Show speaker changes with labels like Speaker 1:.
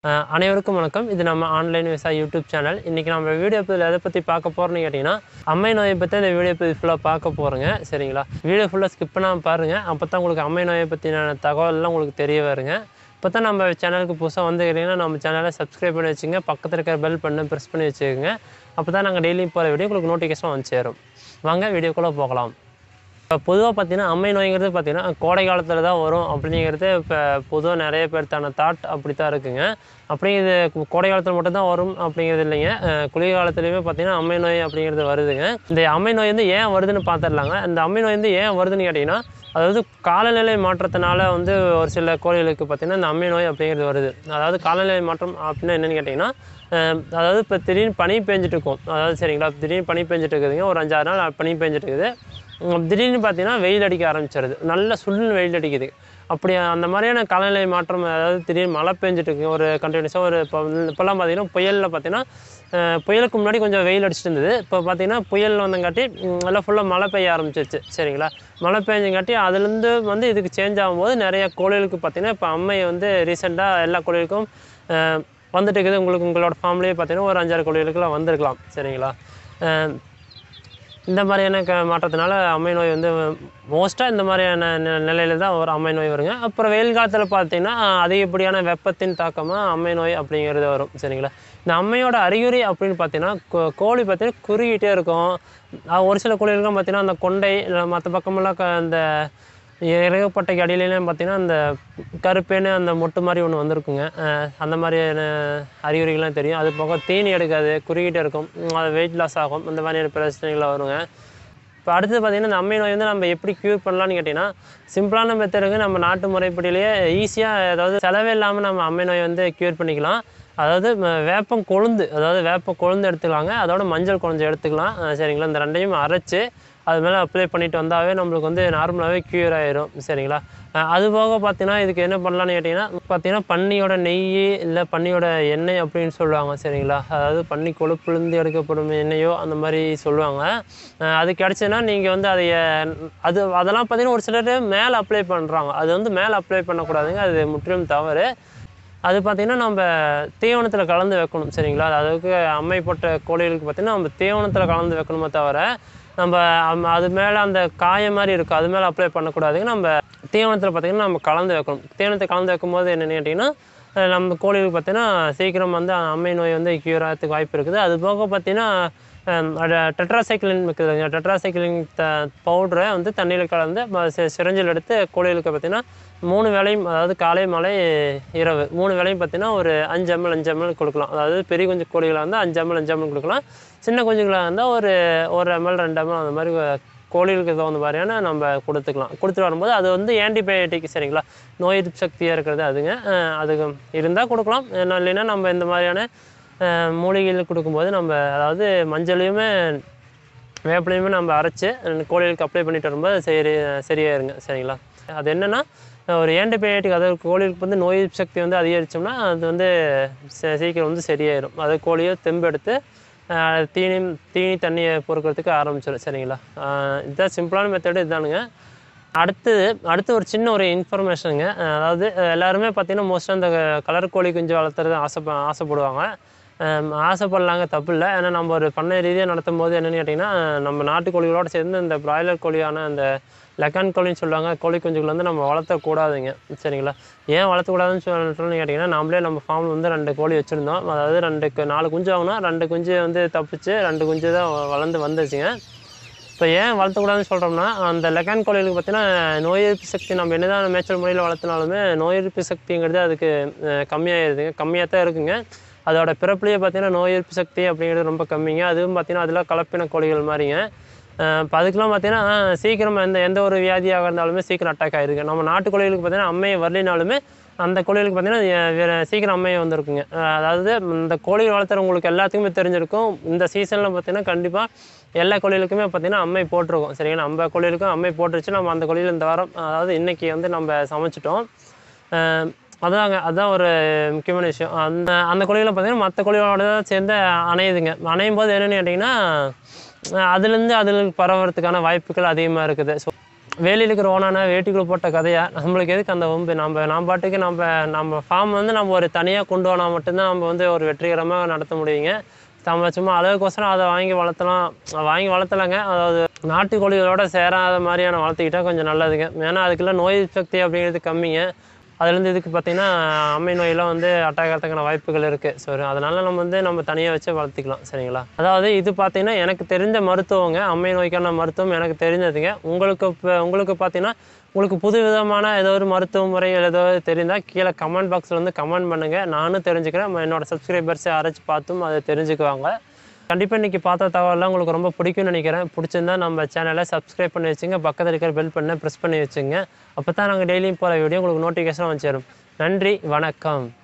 Speaker 1: அஹ் அனைவருக்கும் வணக்கம் இது நம்ம ஆன்லைன் விவசாய யூடியூப் சேனல் இன்றைக்கி நம்ம வீடியோ பதில் எதை பற்றி பார்க்க போகிறோன்னு கேட்டிங்கன்னா அம்மை நோயை பற்றி இந்த வீடியோ பதிவு ஃபுல்லாக பார்க்க போகிறோங்க சரிங்களா வீடியோ ஃபுல்லாக ஸ்கிப் பண்ணாமல் பாருங்கள் அப்போ தான் உங்களுக்கு அம்மை நோயை பற்றின தகவல்லாம் உங்களுக்கு தெரிய வருங்க இப்போ தான் நம்ம சேனலுக்கு புதுசாக வந்துக்கிறீங்கன்னா நம்ம சேனலை சப்ஸ்கிரைப் பண்ணி வச்சுங்க பக்கத்தில் இருக்கிற பெல் பண்ணு ப்ரெஸ் பண்ணி வச்சுக்கோங்க அப்போ தான் நாங்கள் டெய்லியும் போகிற வீடியோ உங்களுக்கு நோட்டிஃபிகேஷன் வந்து சேரும் வாங்க வீடியோக்குள்ளே போகலாம் இப்போ பொதுவாக பார்த்தீங்கன்னா அம்மை நோய்ங்கிறது பார்த்தீங்கன்னா கோடை காலத்தில் தான் வரும் அப்படிங்கிறது இப்போ பொதுவாக நிறைய பேர்த்தான தாட் அப்படி தான் இருக்குங்க அப்படி இது கு- கோடை காலத்தில் மட்டும்தான் வரும் அப்படிங்கிறது இல்லைங்க அஹ் குளிர் காலத்துலேயுமே பார்த்தீங்கன்னா அம்மை நோய் அப்படிங்கிறது வருதுங்க இந்த அம்மை நோய் வந்து ஏன் வருதுன்னு பார்த்துடலாங்க இந்த அம்மை நோய் வந்து ஏன் வருதுன்னு கேட்டிங்கன்னா அதாவது காலநிலை மாற்றத்தினால வந்து ஒரு சில கோழிகளுக்கு பார்த்தீங்கன்னா இந்த அம்மை நோய் அப்படிங்கிறது வருது அதாவது காலநிலை மாற்றம் அப்படின்னா என்னென்னு கேட்டிங்கன்னா அஹ் அதாவது இப்போ திடீர்னு பனி பெஞ்சிட்டு இருக்கும் அதாவது சரிங்களா திடீர்னு பனி பெஞ்சிட்டு இருக்குதுங்க ஒரு அஞ்சாறு நாள் பனி பெஞ்சிட்டு இருக்குது உம் திடீர்னு பார்த்தீங்கன்னா வெயில் அடிக்க ஆரம்பிச்சிருது நல்ல சுள்ளுன்னு வெயில் அடிக்குது அப்படி அந்த மாதிரியான காலநிலை மாற்றம் அதாவது திடீர்னு மழை பெஞ்சிட்டு இருக்கு ஒரு கண்டினியூஸாக ஒரு இப்போ இப்போல்லாம் பார்த்தீங்கன்னா புயலில் பார்த்தீங்கன்னா அஹ் புயலுக்கு முன்னாடி கொஞ்சம் வெயில் அடிச்சிட்டு இருந்தது இப்போ பார்த்தீங்கன்னா புயல் வந்தங்காட்டி உம், எல்லாம் ஃபுல்லாக மழை பெய்ய ஆரம்பிச்சிருச்சு சரிங்களா மழை பெஞ்சங்காட்டி அதுலேருந்து வந்து இதுக்கு சேஞ்ச் ஆகும்போது நிறைய கோழிகளுக்கு பார்த்தீங்கன்னா இப்போ அம்மை வந்து ரீசெண்டாக எல்லா கோழிகளுக்கும் அஹ், வந்துட்டு இருக்குது உங்களுக்கு உங்களோட ஃபேமிலியே பார்த்தீங்கன்னா ஒரு அஞ்சாறு கோழிகளுக்குலாம் வந்திருக்கலாம் சரிங்களா அஹ், இந்த மாதிரியான க மாற்றத்தினால அம்மை நோய் வந்து மோஸ்ட்டாக இந்த மாதிரியான நி- நிலையில தான் ஒரு அம்மை நோய் வருங்க அப்புறம் வெயில் காலத்தில் பார்த்தீங்கன்னா அதிகப்படியான வெப்பத்தின் தாக்கமாக அம்மை நோய் அப்படிங்கிறது வரும் சரிங்களா இந்த அம்மையோட அறிகுறி அப்படின்னு பார்த்தீங்கன்னா கோ- கோழி பார்த்தீங்கன்னா குறுகிட்டே இருக்கும் அஹ் ஒரு சில கோழிகளுக்கும் பார்த்தீங்கன்னா அந்த கொண்டை இல்லை மற்ற பக்கமெல்லாம் க அந்த இறகப்பட்டைக்கு அடியிலாம் பார்த்தீங்கன்னா அந்த கருப்பேன்னு அந்த மொட்டு மாதிரி ஒன்று வந்திருக்குங்க அஹ் அந்த மாதிரியான அறிகுறிகள்லாம் தெரியும் அது போக தீனி எடுக்காது குறுகிட்டே இருக்கும் உம் அது வெயிட் லாஸ் ஆகும் இந்த மாதிரியான பிரச்சனைகள் வருங்க இப்போ அடுத்தது பார்த்தீங்கன்னா இந்த அம்மை நோய் வந்து நம்ம எப்படி க்யூர் பண்ணலாம்னு கேட்டிங்கன்னா சிம்பிளான மெத்தடுக்கு நம்ம நாட்டு முறைப்படியிலேயே ஈஸியாக அதாவது செலவே இல்லாமல் நம்ம அம்மை நோயை வந்து க்யூர் பண்ணிக்கலாம் அதாவது ம- வேப்பம் கொழுந்து அதாவது வேப்பம் கொழுந்து எடுத்துக்கலாங்க அதோட மஞ்சள் கொஞ்சம் எடுத்துக்கலாம் அஹ் சரிங்களா இந்த ரெண்டையும் அரைச்சு அது மேலே அப்ளை பண்ணிட்டு வந்தாவே நம்மளுக்கு வந்து நார்மலாகவே க்யூர் ஆயிரும் சரிங்களா அஹ் அது போக பார்த்தீங்கன்னா இதுக்கு என்ன பண்ணலாம்னு கேட்டிங்கன்னா பார்த்தீங்கன்னா பன்னியோட நெய் இல்லை பன்னியோட எண்ணெய் அப்படின்னு சொல்லுவாங்க சரிங்களா அதாவது பன்னி கொழுப்புலேருந்து எடுக்கப்படும் எண்ணெயோ அந்த மாதிரி சொல்லுவாங்க அஹ் அது கிடச்சுன்னா நீங்கள் வந்து அதை அது அதெல்லாம் பார்த்தீங்கன்னா ஒரு சிலர் மேலே அப்ளை பண்ணுறாங்க அது வந்து மேலே அப்ளை பண்ணக்கூடாதுங்க அது முற்றிலும் தவறு அது பார்த்திங்கன்னா நம்ம தீவனத்தில் கலந்து வைக்கணும் சரிங்களா அதுக்கு அம்மை போட்ட கோழிகளுக்கு பார்த்திங்கன்னா நம்ம தீவனத்தில் கலந்து வைக்கணுமே தவிர நம்ம அம்- அது மேலே அந்த காயம் மாதிரி இருக்கும் அது மேலே அப்ளை பண்ணக்கூடாதுங்க நம்ம தீவனத்தில் பார்த்திங்கன்னா நம்ம கலந்து வைக்கணும் தீவனத்தை கலந்து வைக்கும்போது என்னென்னு கேட்டிங்கன்னா அஹ் நம்ம கோழிகளுக்கு பார்த்தீங்கன்னா சீக்கிரம் வந்து அம்மை நோய் வந்து க்யூர் ஆகிறதுக்கு வாய்ப்பு இருக்குது அது போக பார்த்தீங்கன்னா டெட்ராசைக்கிளின் இருக்குதுங்க டெட்ராசைக்கிளின் த பவுடரை வந்து தண்ணியில் கலந்து ம- சி- சிரஞ்சில் எடுத்து கோழிகளுக்கு பார்த்தீங்கன்னா மூணு வேளையும் அதாவது காலை மாலை இரவு மூணு வேளையும் பார்த்தீங்கன்னா ஒரு அஞ்சு எம்எல் அஞ்சு எம்எல் கொடுக்கலாம் அதாவது பெரிய குஞ்சு கோழிகளாக இருந்தால் அஞ்சு எம்எல் அஞ்சு எம்எல் கொடுக்கலாம் சின்ன குஞ்சுகளாக இருந்தால் ஒரு ஒரு எம்எல் ரெண்டு எம்எல் அந்த மாதிரி கோழிகளுக்கு தகுந்த மாதிரியான நம்ம கொடுத்துக்கலாம் கொடுத்துட்டு வரும்போது அது வந்து ஆன்டிபயோட்டிக் சரிங்களா நோய் எதிர்ப்பு சக்தியாக இருக்கிறது அதுங்க அஹ் அதுக்கு இருந்தால் கொடுக்கலாம் என்ன இல்லைன்னா நம்ம இந்த மாதிரியான அஹ் மூலிகைகள் கொடுக்கும்போது நம்ம அதாவது மஞ்சளையுமே வேப்பிலையுமே நம்ம அரைச்சி கோழிகளுக்கு அப்ளை பண்ணிட்டு வரும்போது சரி சரியாயிருங்க சரிங்களா அது என்னென்னா ஒரு ஆன்டிபயோட்டிக் அதாவது கோழிகளுக்கு வந்து நோய் எதிர்ப்பு சக்தி வந்து அதிகரிச்சோம்னா அது வந்து சீ- சீக்கிரம் வந்து சரியாயிரும் அது கோழியை தெம்பெடுத்து ஆஹ், தீனி தீனி தண்ணியை பொறுக்கிறதுக்கு ஆரம்பிச்சிடும் சரிங்களா ஆஹ், இதுதான் சிம்பிளான மெத்தடு இதுதானுங்க அடுத்தது அடுத்து ஒரு சின்ன ஒரு இன்ஃபர்மேஷனுங்க அதாவது அஹ், எல்லாருமே பார்த்தீங்கன்னா மோஸ்ட்டாக இந்த கலர் கோழி குஞ்சு வளர்த்துறது ஆசை ஆசைப்படுவாங்க அஹ், ஆசைப்படலாங்க தப்பு இல்லை ஏன்னா நம்ம ஒரு பண்ணை ரீதியாக நடத்தும் போது என்னென்னு கேட்டிங்கன்னா நம்ம நாட்டுக்கோழிகளோட சேர்ந்து இந்த பிராய்லர் கோழியான அந்த லெக்கான் கோழின்னு சொல்லுவாங்க கோழி குஞ்சுகள் வந்து நம்ம வளர்த்தக்கூடாதுங்க சரிங்களா ஏன் வளர்த்தக்கூடாதுன்னு சொல் சொல்லி கேட்டிங்கன்னா நாமளே நம்ம ஃபார்மில் வந்து ரெண்டு கோழி வச்சுருந்தோம் அதாவது ரெண்டு கு- நாலு குஞ்சு வாங்கினா ரெண்டு குஞ்சு வந்து தப்பிச்சு ரெண்டு குஞ்சு தான் வ- வளர்ந்து வந்துச்சுங்க இப்போ ஏன் வளர்த்தக்கூடாதுன்னு சொல்கிறோம்னா அந்த லெக்கான் கோழிகளுக்கு பார்த்தீங்கன்னா நோய் எதிர்ப்பு சக்தி நம்ம என்னதான் மேய்ச்சல் முறையில் வளர்த்தினாலுமே நோய் எதிர்ப்பு சக்திங்கிறது அதுக்கு அஹ், கம்மியாயிருதுங்க கம்மியாக தான் இருக்குங்க அதோட பிறப்புலேயே பார்த்தீங்கன்னா நோய் எதிர்ப்பு சக்தி அப்படிங்கிறது ரொம்ப கம்மிங்க அதுவும் பார்த்தீங்கன்னா அதெல்லாம் கலப்பின கோழிகள் மாதிரிங்க இப்போ அதுக்கெலாம் பார்த்தீங்கன்னா அஹ், சீக்கிரம் எந்த எந்த ஒரு வியாதியாக இருந்தாலுமே சீக்கிரம் அட்டாக் ஆகிருக்கு நம்ம நாட்டு கோழிகளுக்கு பார்த்தீங்கன்னா அம்மையை வரலினாலுமே அந்த கோழிகளுக்கு பார்த்தீங்கன்னா எ- வேற சீக்கிரம் அம்மையை வந்திருக்குங்க அஹ், அதாவது இந்த கோழிகள் வளர்த்துறவங்களுக்கு எல்லாத்துக்குமே தெரிஞ்சிருக்கும் இந்த சீசனில் பார்த்தீங்கன்னா கண்டிப்பாக எல்லா கோழிகளுக்குமே பார்த்தீங்கன்னா அம்மை போட்டிருக்கும் சரிங்களா நம்ம கோழிகளுக்கும் அம்மை போட்டுருச்சு நம்ம அந்த கோழியில் இந்த வாரம் அதாவது இன்னைக்கு வந்து நம்ம சமைச்சிட்டோம் அஹ், அதாங்க அதான் ஒரு முக்கியமான விஷயம் அந்த அந்த கோழிகளை பார்த்தீங்கன்னா மற்ற கோழிகளோட தான் சேர்ந்து அணையுதுங்க அணையும் போது என்னென்னு கேட்டிங்கன்னா அஹ் அதுலேருந்து அதுல பரவறதுக்கான வாய்ப்புகள் அதிகமாக இருக்குது ஸோ வேலியில் இருக்கிற ஓனான வேட்டிக்குள்ள போட்ட கதையா நம்மளுக்கு எதுக்கு அந்த வம்பு நம்ம நம்ம பாட்டுக்கு நம்ம நம்ம ஃபார்ம் வந்து நம்ம ஒரு தனியாக கொண்டு போனால் மட்டும்தான் நம்ம வந்து ஒரு வெற்றிகரமாக நடத்த முடியுங்க நம்ம சும்மா அளவுக்கோசரம் அதை வாங்கி வளர்த்தலாம் வாங்கி வளர்த்தலாங்க அதாவது நாட்டுக்கோழிகளோட சேராத மாதிரியான வளர்த்துக்கிட்டா கொஞ்சம் நல்லதுங்க ஏன்னா அதுக்கெல்லாம் நோய் சக்தி அப்படிங்கிறது கம்மிங்க அதுலேருந்து இதுக்கு பார்த்தீங்கன்னா அம்மை நோயெல்லாம் வந்து அட்டாக் ஆகிறதுக்கான வாய்ப்புகள் இருக்குது ஸோ அதனால் நம்ம வந்து நம்ம தனியாக வச்சு வளர்த்திக்கலாம் சரிங்களா அதாவது இது பார்த்தீங்கன்னா எனக்கு தெரிஞ்ச மருத்துவங்க அம்மை நோய்க்கான மருத்துவம் எனக்கு தெரிஞ்சதுங்க உங்களுக்கு இப்போ உங்களுக்கு பார்த்தீங்கன்னா உங்களுக்கு புது விதமான ஏதோ ஒரு மருத்துவ முறைகள் ஏதோ தெரிந்தால் கீழே கமெண்ட் பாக்ஸில் வந்து கமெண்ட் பண்ணுங்கள் நானும் தெரிஞ்சுக்கிறேன் என்னோட சப்ஸ்கிரைபர்ஸை அரைச்சி பார்த்தும் அதை தெரிஞ்சுக்குவாங்க கண்டிப்பாக இன்றைக்கி பார்த்த தகவலாம் உங்களுக்கு ரொம்ப பிடிக்கும்னு நினைக்கிறேன் பிடிச்சிருந்தா நம்ம சேனலை சப்ஸ்கிரைப் பண்ணி வச்சுங்க பக்கத்தில் இருக்கிற பெல் பண்ண ப்ரெஸ் பண்ணி வச்சுங்க அப்போ தான் நாங்கள் டெய்லியும் போகிற வீடியோ உங்களுக்கு நோட்டிஃபிகேஷன் வந்து சேரும் நன்றி வணக்கம்